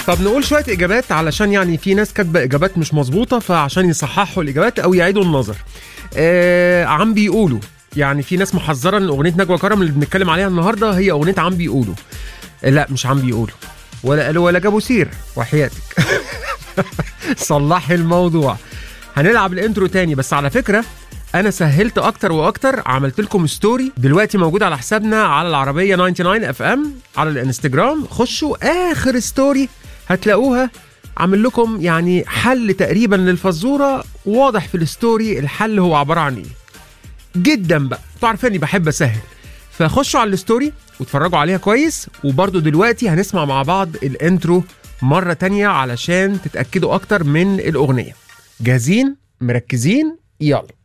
طب نقول شويه اجابات علشان يعني في ناس كاتبه اجابات مش مظبوطه فعشان يصححوا الاجابات او يعيدوا النظر آه عم بيقولوا يعني في ناس محذره ان اغنيه نجوى كرم اللي بنتكلم عليها النهارده هي اغنيه عم بيقولوا لا مش عم بيقولوا ولا قالوا ولا جابوا سير وحياتك صلحي الموضوع هنلعب الانترو تاني بس على فكره انا سهلت اكتر واكتر عملت لكم ستوري دلوقتي موجود على حسابنا على العربيه 99 اف ام على الانستجرام خشوا اخر ستوري هتلاقوها عامل لكم يعني حل تقريبا للفزوره واضح في الستوري الحل هو عباره عن ايه جدا بقى انتوا عارفيني بحب اسهل فخشوا على الستوري واتفرجوا عليها كويس وبرضو دلوقتي هنسمع مع بعض الانترو مرة تانية علشان تتأكدوا أكتر من الأغنية جاهزين مركزين يلا